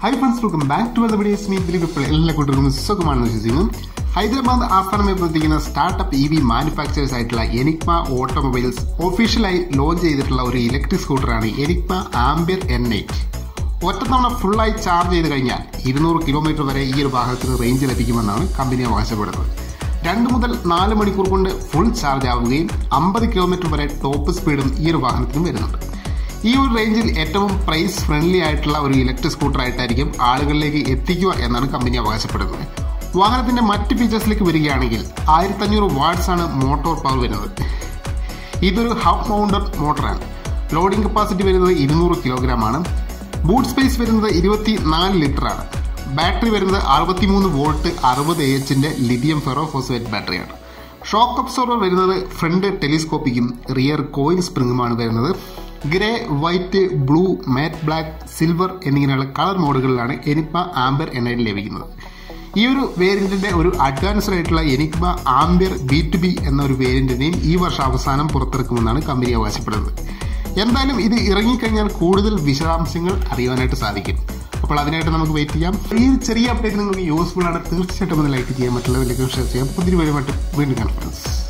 high friends welcome back to the videos me Dileep ഇപ്പോൾ എല്ലാ കൂട്ടർക്കും സുഖമാണെന്ന് വിശ്വസിക്കുന്നു ഹൈദരാബാദ് ആസ്ഥാനമായി പ്രവർത്തിക്കുന്ന സ്റ്റാർട്ടപ്പ് ഇ വി മാനുഫാക്ചേഴ്സ് ആയിട്ടുള്ള എനിക്മ ഓട്ടോമൊബൈൽസ് ഒഫീഷ്യലായി ലോഞ്ച് ചെയ്തിട്ടുള്ള ഒരു ഇലക്ട്രിക് സ്കൂട്ടറാണ് എനിക്മ ആംബിയർ എൻ എയ്റ്റ് ഒറ്റത്തവണ ഫുള്ളായി ചാർജ് ചെയ്ത് കഴിഞ്ഞാൽ ഇരുന്നൂറ് കിലോമീറ്റർ വരെ ഈ ഒരു വാഹനത്തിന് റേഞ്ച് ലഭിക്കുമെന്നാണ് കമ്പനി അവകാശപ്പെടുന്നത് രണ്ട് മുതൽ നാല് മണിക്കൂർ കൊണ്ട് ഫുൾ ചാർജ് ആവുകയും അമ്പത് കിലോമീറ്റർ വരെ ടോപ്പ് സ്പീഡും ഈ ഒരു വാഹനത്തിന് വരുന്നുണ്ട് ഈ ഒരു റേഞ്ചിൽ ഏറ്റവും പ്രൈസ് ഫ്രണ്ട്ലി ആയിട്ടുള്ള ഒരു ഇലക്ട്രിക് സ്കൂട്ടർ ആയിട്ടായിരിക്കും ആളുകളിലേക്ക് എത്തിക്കുക എന്നാണ് കമ്പനി അവകാശപ്പെടുന്നത് വാഹനത്തിന്റെ മറ്റ് ഫീച്ചേഴ്സിലേക്ക് വരികയാണെങ്കിൽ ആയിരത്തഞ്ഞൂറ് വാട്ട്സ് ആണ് മോട്ടോർ പവർ വരുന്നത് ഇതൊരു ഹബ് മൗണ്ടഡ് മോട്ടറാണ് ലോഡിംഗ് കപ്പാസിറ്റി വരുന്നത് ഇരുന്നൂറ് കിലോഗ്രാം ആണ് ബൂട്ട് സ്പേസ് വരുന്നത് ഇരുപത്തി നാല് ലിറ്റർ ആണ് ബാറ്ററി വരുന്നത് അറുപത്തിമൂന്ന് വോൾട്ട് അറുപത് എച്ചിന്റെ ലിഥിയം ഫെറോ ഫോസ്ഫേറ്റ് ബാറ്ററിയാണ് ഷോക്ക് അബ്സോർവർ വരുന്നത് ഫ്രണ്ട് ടെലിസ്കോപ്പിക്കും റിയർ കോയിൻ സ്പ്രിങ്ങുമാണ് വരുന്നത് grey white blue matte black silver എന്നിങ്ങനെയുള്ള കളർ മോഡുകളിലാണ് എനിപ്പ ആംബർ എന്നതിൽ ലഭിക്കുന്നത് ഈ ഒരു വേരിയന്റിന്റെ ഒരു അഡ്വാൻസ്ഡ് ആയിട്ടുള്ള Enigma Ambier B two B എന്ന ഒരു വേരിയന്റിനെയും ഈ വർഷം അവസാനം പുറത്തിറക്കുമെന്നാണ് കമ്പനി അവകാശപ്പെടുന്നത് എന്തായാലും ഇത് ഇറങ്ങിക്കഴിഞ്ഞാൽ കൂടുതൽ വിശദാംശങ്ങൾ അറിയാനായിട്ട് സാധിക്കും അപ്പോൾ അതിനായിട്ട് നമുക്ക് വെയിറ്റ് ചെയ്യാം ഈ ചെറിയ അപ്ഡേറ്റ് നിങ്ങൾക്ക് യൂസ്ഫുൾ ആണ് തീർച്ചയായിട്ടും ഒന്ന് ലൈക്ക് ചെയ്യാൻ മറ്റുള്ളവരിലേക്ക് ഷെയർ ചെയ്യാം പുതിയ വരുമായിട്ട് വീണ്ടും കോൺഫറൻസ്